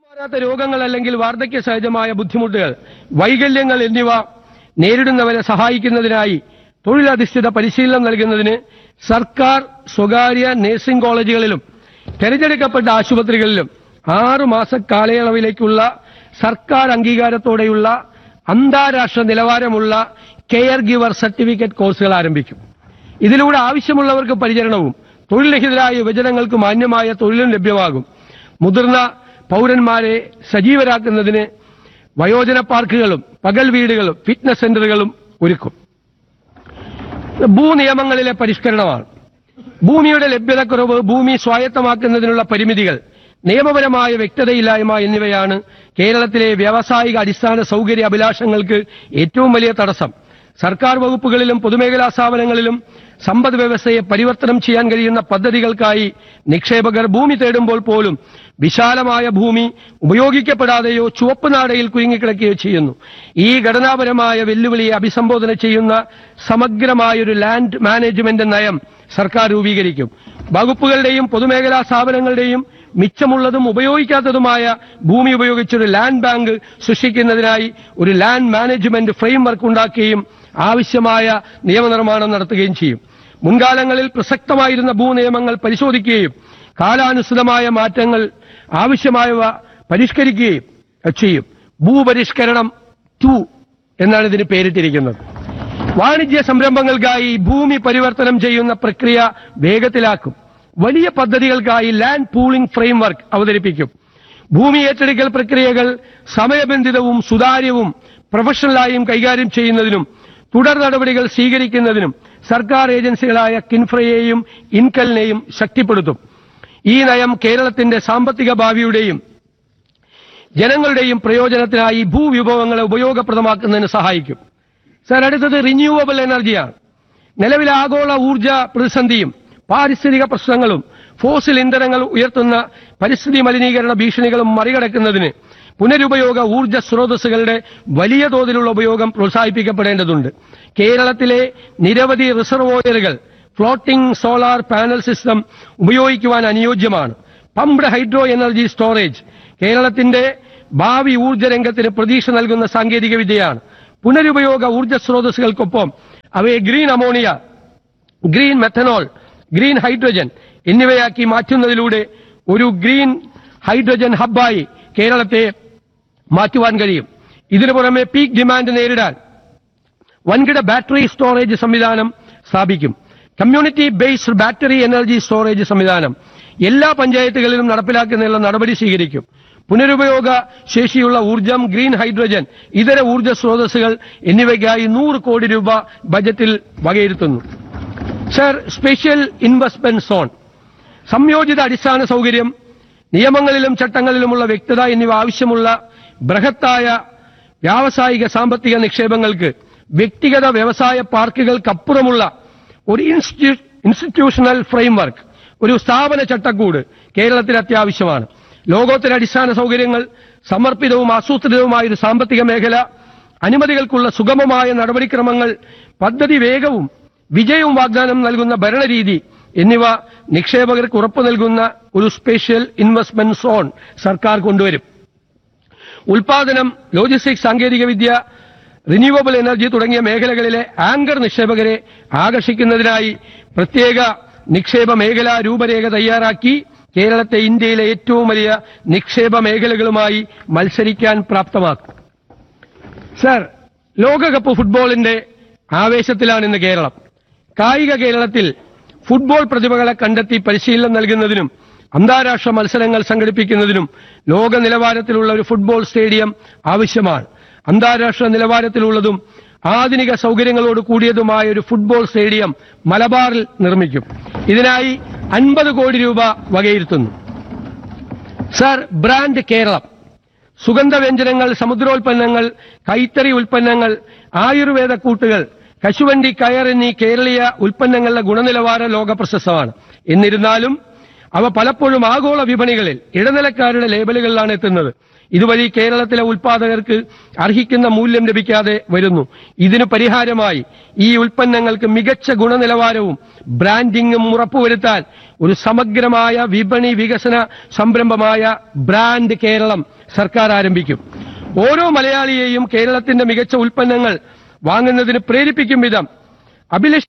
മാറാത്ത രോഗങ്ങൾ അല്ലെങ്കിൽ വാർദ്ധക്യ സഹജമായ ബുദ്ധിമുട്ടുകൾ വൈകല്യങ്ങൾ എന്നിവ നേരിടുന്നവരെ സഹായിക്കുന്നതിനായി തൊഴിലധിഷ്ഠിത പരിശീലനം നൽകുന്നതിന് സർക്കാർ സ്വകാര്യ നഴ്സിംഗ് കോളേജുകളിലും തെരഞ്ഞെടുക്കപ്പെട്ട ആശുപത്രികളിലും ആറു മാസ കാലയളവിലേക്കുള്ള സർക്കാർ അംഗീകാരത്തോടെയുള്ള അന്താരാഷ്ട്ര നിലവാരമുള്ള കെയർ ഗിവർ സർട്ടിഫിക്കറ്റ് കോഴ്സുകൾ ആരംഭിക്കും ഇതിലൂടെ ആവശ്യമുള്ളവർക്ക് പരിചരണവും തൊഴിൽരഹിതരായ യുവജനങ്ങൾക്ക് മാന്യമായ തൊഴിലും ലഭ്യമാകും മുതിർന്ന പൗരന്മാരെ സജീവരാക്കുന്നതിന് വയോജന പാർക്കുകളും പകൽ വീടുകളും ഫിറ്റ്നസ് സെന്ററുകളും ഒരുക്കും ഭൂനിയമങ്ങളിലെ പരിഷ്കരണമാണ് ഭൂമിയുടെ ലഭ്യതക്കുറവ് ഭൂമി സ്വായത്തമാക്കുന്നതിനുള്ള പരിമിതികൾ നിയമപരമായ വ്യക്തതയില്ലായ്മ എന്നിവയാണ് കേരളത്തിലെ വ്യാവസായിക അടിസ്ഥാന സൗകര്യ അഭിലാഷങ്ങൾക്ക് ഏറ്റവും വലിയ തടസ്സം സർക്കാർ വകുപ്പുകളിലും പൊതുമേഖലാ സ്ഥാപനങ്ങളിലും സമ്പദ് വ്യവസ്ഥയെ പരിവർത്തനം ചെയ്യാൻ കഴിയുന്ന പദ്ധതികൾക്കായി നിക്ഷേപകർ ഭൂമി തേടുമ്പോൾ പോലും വിശാലമായ ഭൂമി ഉപയോഗിക്കപ്പെടാതെയോ ചുവപ്പ് നാടയിൽ കുരുങ്ങിക്കിടക്കുകയോ ചെയ്യുന്നു ഈ ഘടനാപരമായ വെല്ലുവിളിയെ അഭിസംബോധന ചെയ്യുന്ന സമഗ്രമായൊരു ലാൻഡ് മാനേജ്മെന്റ് നയം സർക്കാർ രൂപീകരിക്കും വകുപ്പുകളുടെയും പൊതുമേഖലാ സ്ഥാപനങ്ങളുടെയും മിച്ചമുള്ളതും ഉപയോഗിക്കാത്തതുമായ ഭൂമി ഉപയോഗിച്ചൊരു ലാൻഡ് ബാങ്ക് സൃഷ്ടിക്കുന്നതിനായി ഒരു ലാൻഡ് മാനേജ്മെന്റ് ഫ്രെയിംവർക്ക് ഉണ്ടാക്കുകയും ആവശ്യമായ നിയമനിർമ്മാണം നടത്തുകയും ചെയ്യും മുൻകാലങ്ങളിൽ പ്രസക്തമായിരുന്ന ഭൂനിയമങ്ങൾ പരിശോധിക്കുകയും കാലാനുസൃതമായ മാറ്റങ്ങൾ ആവശ്യമായവ പരിഷ്കരിക്കുകയും ചെയ്യും ഭൂപരിഷ്കരണം ടു എന്നാണ് ഇതിന് പേരിട്ടിരിക്കുന്നത് വാണിജ്യ സംരംഭങ്ങൾക്കായി ഭൂമി പരിവർത്തനം ചെയ്യുന്ന പ്രക്രിയ വേഗത്തിലാക്കും വലിയ പദ്ധതികൾക്കായി ലാൻഡ് പൂളിംഗ് ഫ്രെയിംവർക്ക് അവതരിപ്പിക്കും ഭൂമി ഏറ്റെടുക്കൽ പ്രക്രിയകൾ സമയബന്ധിതവും സുതാര്യവും പ്രൊഫഷണലായും കൈകാര്യം ചെയ്യുന്നതിനും തുടർ നടപടികൾ സ്വീകരിക്കുന്നതിനും സർക്കാർ ഏജൻസികളായ കിൻഫ്രയെയും ഇൻകലിനെയും ശക്തിപ്പെടുത്തും ഈ നയം കേരളത്തിന്റെ സാമ്പത്തിക ഭാവിയുടെയും ജനങ്ങളുടെയും പ്രയോജനത്തിനായി ഭൂവിഭവങ്ങളെ ഉപയോഗപ്രദമാക്കുന്നതിന് സഹായിക്കും സർ അടുത്തത് റിന്യൂവബിൾ എനർജിയാണ് നിലവിലെ ആഗോള ഊർജ പ്രതിസന്ധിയും പാരിസ്ഥിതിക പ്രശ്നങ്ങളും ഫോസിൽ ഇന്ധനങ്ങൾ ഉയർത്തുന്ന പരിസ്ഥിതി മലിനീകരണ ഭീഷണികളും മറികടക്കുന്നതിന് പുനരുപയോഗ ഊർജ സ്രോതസ്സുകളുടെ വലിയ തോതിലുള്ള ഉപയോഗം പ്രോത്സാഹിപ്പിക്കപ്പെടേണ്ടതുണ്ട് കേരളത്തിലെ നിരവധി റിസർവോയറുകൾ ഫ്ലോട്ടിംഗ് സോളാർ പാനൽ സിസ്റ്റം ഉപയോഗിക്കുവാൻ അനുയോജ്യമാണ് പംപ്ഡ് ഹൈഡ്രോ എനർജി സ്റ്റോറേജ് കേരളത്തിന്റെ ഭാവി ഊർജ്ജ രംഗത്തിന് പ്രതീക്ഷ നൽകുന്ന സാങ്കേതിക വിദ്യയാണ് പുനരുപയോഗ ഊർജ്ജ സ്രോതസ്സുകൾക്കൊപ്പം അവയെ green ammonia green methanol green hydrogen എന്നിവയാക്കി മാറ്റുന്നതിലൂടെ ഒരു ഗ്രീൻ ഹൈഡ്രജൻ ഹബ്ബായി കേരളത്തെ മാറ്റുവാൻ കഴിയും ഇതിനു പുറമെ പീക്ക് ഡിമാൻഡ് നേരിടാൻ വൻകിട ബാറ്ററി സ്റ്റോറേജ് സംവിധാനം സ്ഥാപിക്കും community based battery energy storage സംവിധാനം എല്ലാ പഞ്ചായത്തുകളിലും നടപ്പിലാക്കുന്നതിനുള്ള നടപടി സ്വീകരിക്കും പുനരുപയോഗ ശേഷിയുള്ള ഊർജം ഗ്രീൻ ഹൈഡ്രജൻ ഇതര ഊർജ സ്രോതസ്സുകൾ എന്നിവയ്ക്കായി നൂറ് കോടി രൂപ ബജറ്റിൽ വകയിരുത്തുന്നു സർ സ്പെഷ്യൽ ഇൻവെസ്റ്റ്മെന്റ് സോൺ സംയോജിത അടിസ്ഥാന സൗകര്യം നിയമങ്ങളിലും ചട്ടങ്ങളിലുമുള്ള വ്യക്തത എന്നിവ ആവശ്യമുള്ള ബൃഹത്തായ വ്യാവസായിക സാമ്പത്തിക നിക്ഷേപങ്ങൾക്ക് വ്യക്തിഗത വ്യവസായ പാർക്കുകൾക്കപ്പുറമുള്ള ഒരു ഇൻസ്റ്റിറ്റ്യൂ- ഇൻസ്റ്റിറ്റ്യൂഷണൽ ഫ്രെയിംവർക്ക് ഒരു സ്ഥാപന ചട്ടക്കൂട് കേരളത്തിൽ അത്യാവശ്യമാണ് ലോകോത്തര അടിസ്ഥാന സൗകര്യങ്ങൾ സമർപ്പിതവും ആസൂത്രിതവുമായ ഒരു സാമ്പത്തിക മേഖല അനുമതികൾക്കുള്ള സുഗമമായ നടപടിക്രമങ്ങൾ പദ്ധതി വേഗവും വിജയവും വാഗ്ദാനം നൽകുന്ന ഭരണരീതി എന്നിവ നിക്ഷേപകർക്ക് ഉറപ്പു നൽകുന്ന ഒരു സ്പെഷ്യൽ ഇൻവെസ്റ്റ്മെന്റ് സോൺ സർക്കാർ കൊണ്ടുവരും ഉൽപാദനം ലോജിസ്റ്റിക്സ് സാങ്കേതികവിദ്യ റിന്യൂവബിൾ എനർജി തുടങ്ങിയ മേഖലകളിലെ ആങ്കർ നിക്ഷേപകരെ ആകർഷിക്കുന്നതിനായി പ്രത്യേക നിക്ഷേപ മേഖലാ രൂപരേഖ തയ്യാറാക്കി കേരളത്തെ ഇന്ത്യയിലെ ഏറ്റവും വലിയ നിക്ഷേപ മേഖലകളുമായി മത്സരിക്കാൻ പ്രാപ്തമാക്കും സർ ലോകകപ്പ് ഫുട്ബോളിന്റെ ആവേശത്തിലാണ് ഇന്ന് കേരളം കായിക കേരളത്തിൽ ഫുട്ബോൾ പ്രതിഭകളെ കണ്ടെത്തി പരിശീലനം നൽകുന്നതിനും അന്താരാഷ്ട്ര മത്സരങ്ങൾ സംഘടിപ്പിക്കുന്നതിനും ലോക നിലവാരത്തിലുള്ള ഒരു ഫുട്ബോൾ സ്റ്റേഡിയം ആവശ്യമാണ് അന്താരാഷ്ട്ര നിലവാരത്തിലുള്ളതും ആധുനിക സൗകര്യങ്ങളോട് കൂടിയതുമായ ഒരു ഫുട്ബോൾ സ്റ്റേഡിയം മലബാറിൽ നിർമ്മിക്കും ഇതിനായി അൻപത് കോടി രൂപ വകയിരുത്തുന്നു സർ ബ്രാൻഡ് കേരളം സുഗന്ധവ്യഞ്ജനങ്ങൾ സമുദ്രോൽപ്പന്നങ്ങൾ കൈത്തറി ഉൽപ്പന്നങ്ങൾ ആയുർവേദ കൂട്ടുകൾ കശുവണ്ടി കയർ എന്നീ കേരളീയ ഉൽപ്പന്നങ്ങളുടെ ഗുണനിലവാരം ലോക പ്രശസ്തമാണ് എന്നിരുന്നാലും അവ പലപ്പോഴും ആഗോള വിപണികളിൽ ഇടനിലക്കാരുടെ ലേബലുകളിലാണ് എത്തുന്നത് ഇതുവഴി കേരളത്തിലെ ഉൽപാദകർക്ക് അർഹിക്കുന്ന മൂല്യം ലഭിക്കാതെ വരുന്നു ഇതിനു പരിഹാരമായി ഈ ഉൽപ്പന്നങ്ങൾക്ക് മികച്ച ഗുണനിലവാരവും ബ്രാൻഡിംഗും ഉറപ്പുവരുത്താൻ ഒരു സമഗ്രമായ വിപണി വികസന സംരംഭമായ ബ്രാൻഡ് കേരളം സർക്കാർ ആരംഭിക്കും ഓരോ മലയാളിയെയും കേരളത്തിന്റെ മികച്ച ഉൽപ്പന്നങ്ങൾ വാങ്ങുന്നതിന് പ്രേരിപ്പിക്കും വിധം അഭിലഷ്